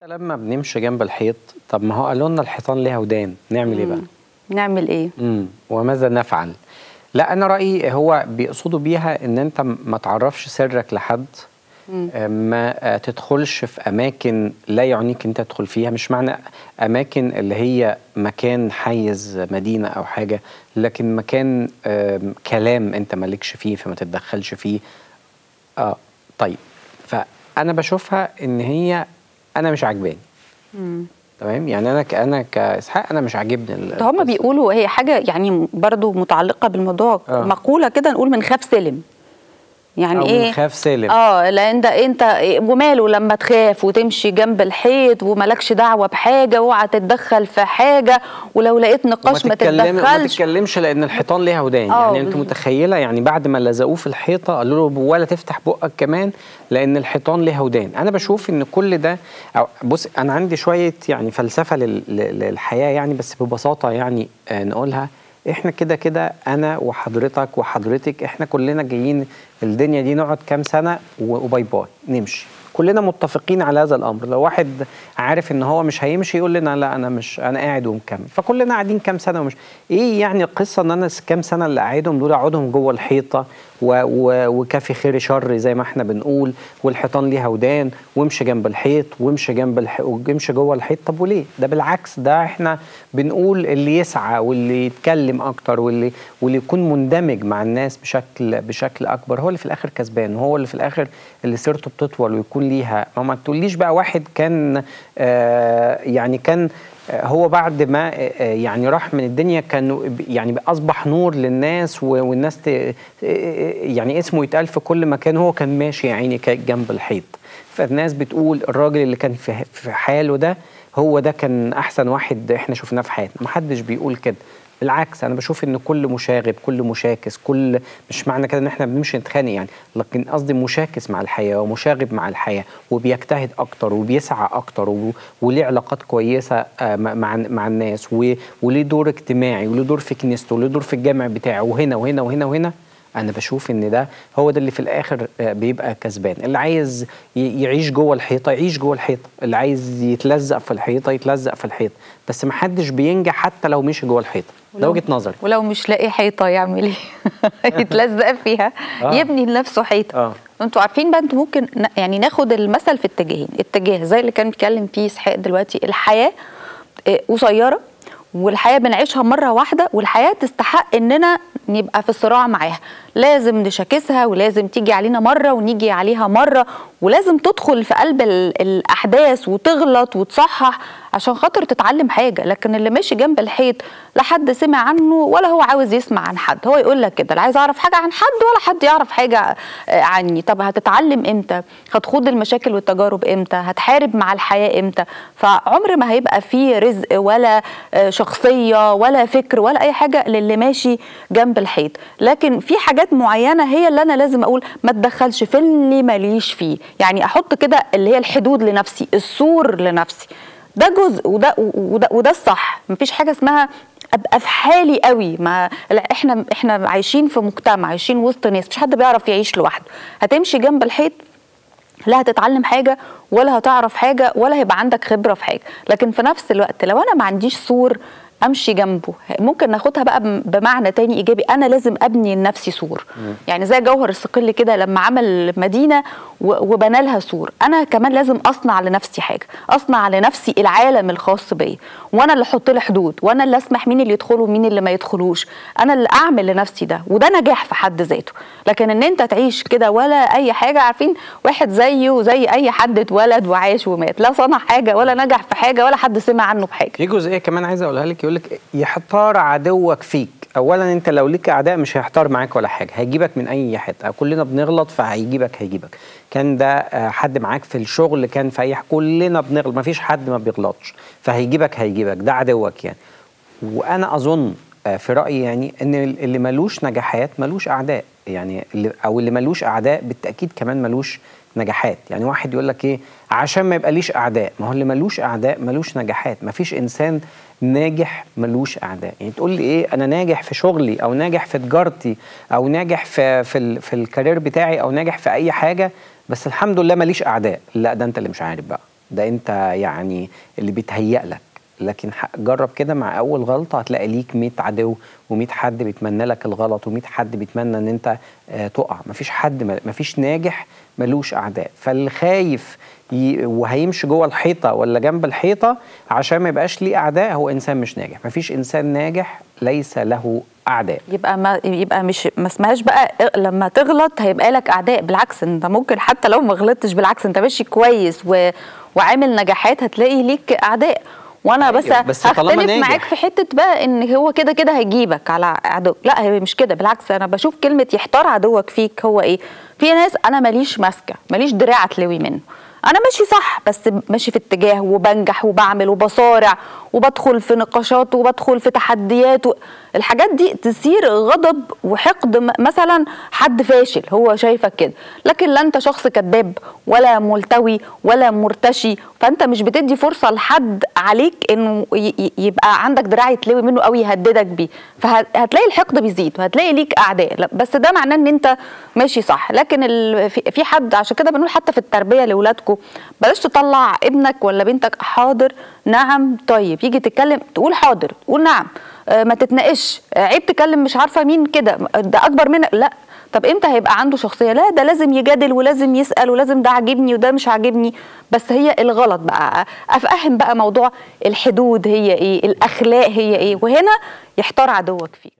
لما بنمشي جنب الحيط طب ما هو قالوا لنا الحيطان ليها ودان نعمل ايه بقى نعمل ايه امم وماذا نفعل لا انا رايي هو بيقصدوا بيها ان انت ما تعرفش سرك لحد آه، ما آه، تدخلش في اماكن لا يعنيك انت تدخل فيها مش معنى اماكن اللي هي مكان حيز مدينه او حاجه لكن مكان آم، كلام انت مالكش فيه فما تتدخلش فيه اه طيب فانا بشوفها ان هي انا مش عاجباني تمام يعني انا ك انا كاسحاق انا مش عاجبني ال- ده هم القصة. بيقولوا هي حاجه يعني برضو متعلقه بالموضوع آه. مقوله كده نقول من خاف سلم يعني أو ايه بنخاف سالم اه لان ده انت وماله لما تخاف وتمشي جنب الحيط وملكش دعوه بحاجه واوعى تتدخل في حاجه ولو لقيت نقاش ما تتكلمي- ما تتدخلش تتكلمش لان الحيطان ليها ودان آه. يعني انت متخيله يعني بعد ما لزقوه في الحيطه قالوا له ولا تفتح بقك كمان لان الحيطان ليها ودان انا بشوف ان كل ده أو بص انا عندي شويه يعني فلسفه لل- لل- للحياه يعني بس ببساطه يعني آه، نقولها احنا كده كده انا وحضرتك وحضرتك احنا كلنا جايين الدنيا دي نقعد كام سنه و- وباي باي نمشي كلنا متفقين على هذا الامر لو واحد عارف ان هو مش هيمشي يقول لنا لا انا مش انا قاعد ومكمل فكلنا قاعدين كام سنه ومش ايه يعني القصه ان انا كام سنه اللي قاعدهم دول اقعدهم جوه الحيطه و... و... وكافي خير شر زي ما احنا بنقول والحيطان ليها ودان وامشي جنب الحيط وامشي جنب الح... وامشي جوه الحيط طب وليه ده بالعكس ده احنا بنقول اللي يسعى واللي يتكلم اكتر واللي واللي يكون مندمج مع الناس بشكل بشكل اكبر هو اللي في الاخر كسبان وهو اللي في الاخر اللي سيرته بتطول ويكون ليها ما, ما تقوليش بقى واحد كان آه يعني كان آه، هو بعد ما آه، آه، يعني راح من الدنيا كان يعني اصبح نور للناس و- والناس ت- آه، يعني اسمه يتقال في كل مكان هو كان ماشي يا عيني ك- جنب الحيط فالناس بتقول الراجل اللي كان في في حاله ده هو ده كان احسن واحد احنا شفناه في حياتنا محدش بيقول كده بالعكس انا بشوف ان كل مشاغب كل مشاكس كل مش معنى كده ان احنا بنمشي نتخانق يعني لكن قصدي مشاكس مع الحياه ومشاغب مع الحياه وبيجتهد اكتر وبيسعى اكتر و- وليه علاقات كويسه آه، مع مع مع الناس و- وليه دور اجتماعي وليه دور في كنيسته وليه دور في الجامع بتاعه وهنا وهنا وهنا وهنا انا بشوف ان ده هو ده اللي في الاخر آه، بيبقى كسبان اللي عايز ي- يعيش جوه الحيطه يعيش جوه الحيطه اللي عايز يتلزق في الحيطه يتلزق في الحيطه بس محدش بينجح حتى لو مشي جوه الحيطه ده ولو- وجهه نظري ولو مش لاقي حيطه يعمل ايه يتلزق فيها آه. يبني لنفسه حيطه اه انتوا عارفين بقى انتوا ممكن ن- يعني ناخد المثل في اتجاهين اتجاه زي اللي كان بيتكلم فيه اسحاق دلوقتي الحياه آه، قصيره والحياه بنعيشها مره واحده والحياه تستحق اننا نبقى في صراع معاها لازم نشاكسها ولازم تيجي علينا مره ونيجي عليها مره ولازم تدخل في قلب ال- الاحداث وتغلط وتصحح عشان خاطر تتعلم حاجه لكن اللي ماشي جنب الحيط لا حد سمع عنه ولا هو عاوز يسمع عن حد هو يقول لك كده لا عايز اعرف حاجه عن حد ولا حد يعرف حاجه آه، عني طب هتتعلم امتى هتخوض المشاكل والتجارب امتى هتحارب مع الحياه امتى فعمر ما هيبقى فيه رزق ولا آه، شخصيه ولا فكر ولا اي حاجه للي ماشي جنب الحيط لكن في حاجات معينه هي اللي انا لازم اقول ما اتدخلش في اللي ماليش فيه يعني احط كده اللي هي الحدود لنفسي السور لنفسي ده جزء وده وده, وده الصح مفيش حاجه اسمها ابقى في حالي قوي ما لا، احنا احنا عايشين في مجتمع عايشين وسط ناس مش حد بيعرف يعيش لوحده هتمشي جنب الحيط لا هتتعلم حاجه ولا هتعرف حاجه ولا هيبقى عندك خبره في حاجه لكن في نفس الوقت لو انا ما عنديش سور امشي جنبه ممكن ناخدها بقى بم- بمعنى تاني ايجابي انا لازم ابني لنفسي سور يعني زي جوهر الصقل كده لما عمل مدينه و- وبنى لها سور انا كمان لازم اصنع لنفسي حاجه اصنع لنفسي العالم الخاص بيا وانا اللي احط له حدود وانا اللي اسمح مين اللي يدخل ومين اللي ما يدخلوش انا اللي اعمل لنفسي ده وده نجاح في حد ذاته لكن ان انت تعيش كده ولا اي حاجه عارفين واحد زيه زي اي حد اتولد وعاش ومات لا صنع حاجه ولا نجح في حاجه ولا حد سمع عنه بحاجه في جزئيه كمان عايز اقولها لك يقول لك يحتار عدوك فيك اولا انت لو ليك اعداء مش هيحتار معاك ولا حاجه هيجيبك من اي حته كلنا بنغلط فهيجيبك هيجيبك كان ده آه، حد معاك في الشغل كان في اي ح- كلنا بنغلط ما فيش حد ما بيغلطش فهيجيبك هيجيبك ده عدوك يعني وانا اظن آه، في رايي يعني ان اللي ملوش نجاحات ملوش اعداء يعني اللي او اللي ملوش اعداء بالتاكيد كمان ملوش نجاحات يعني واحد يقول لك ايه عشان ما يبقى ليش اعداء ما هو اللي ملوش اعداء ملوش نجاحات ما فيش انسان ناجح ملوش اعداء يعني تقول لي ايه انا ناجح في شغلي او ناجح في تجارتي او ناجح في في, ال- في الكارير بتاعي او ناجح في اي حاجه بس الحمد لله ماليش اعداء لا ده انت اللي مش عارف بقى ده انت يعني اللي بيتهيأ لك لكن ح- جرب كده مع اول غلطه هتلاقي ليك 100 عدو و100 حد بيتمنى لك الغلط و100 حد بيتمنى ان انت آه تقع مفيش حد ما- مفيش ناجح ملوش اعداء فاللي خايف ي- وهيمشي جوه الحيطه ولا جنب الحيطه عشان ما يبقاش ليه اعداء هو انسان مش ناجح مفيش انسان ناجح ليس له اعداء يبقى ما يبقى مش ما اسمهاش بقى إ- لما تغلط هيبقى لك اعداء بالعكس انت ممكن حتى لو ما غلطتش بالعكس انت ماشي كويس و... وعامل نجاحات هتلاقي ليك اعداء وانا بس, أيوة، بس طالما هختلف ناجح. معاك في حته بقى ان هو كده كده هيجيبك على عدو لا هي مش كده بالعكس انا بشوف كلمه يحتار عدوك فيك هو ايه في ناس انا ماليش ماسكه ماليش دراع اتلوي منه انا ماشي صح بس ماشي في اتجاه وبنجح وبعمل وبصارع وبدخل في نقاشات وبدخل في تحديات و... الحاجات دي تثير غضب وحقد م- مثلا حد فاشل هو شايفك كده لكن لا انت شخص كذاب ولا ملتوي ولا مرتشي فانت مش بتدي فرصه لحد عليك انه ي- ي- يبقى عندك دراع يتلوي منه او يهددك بيه فهتلاقي الحقد بيزيد وهتلاقي ليك اعداء لا، بس ده معناه ان انت ماشي صح لكن ال... في في حد عشان كده بنقول حتى في التربيه لاولادكم بلاش تطلع ابنك ولا بنتك حاضر نعم طيب يجي تتكلم تقول حاضر تقول نعم آه، ما تتناقش آه، عيب تكلم مش عارفه مين كده ده اكبر منك لا طب امتى هيبقى عنده شخصيه لا ده لازم يجادل ولازم يسال ولازم ده عاجبني وده مش عاجبني بس هي الغلط بقى افهم بقى موضوع الحدود هي ايه الاخلاق هي ايه وهنا يحتار عدوك فيك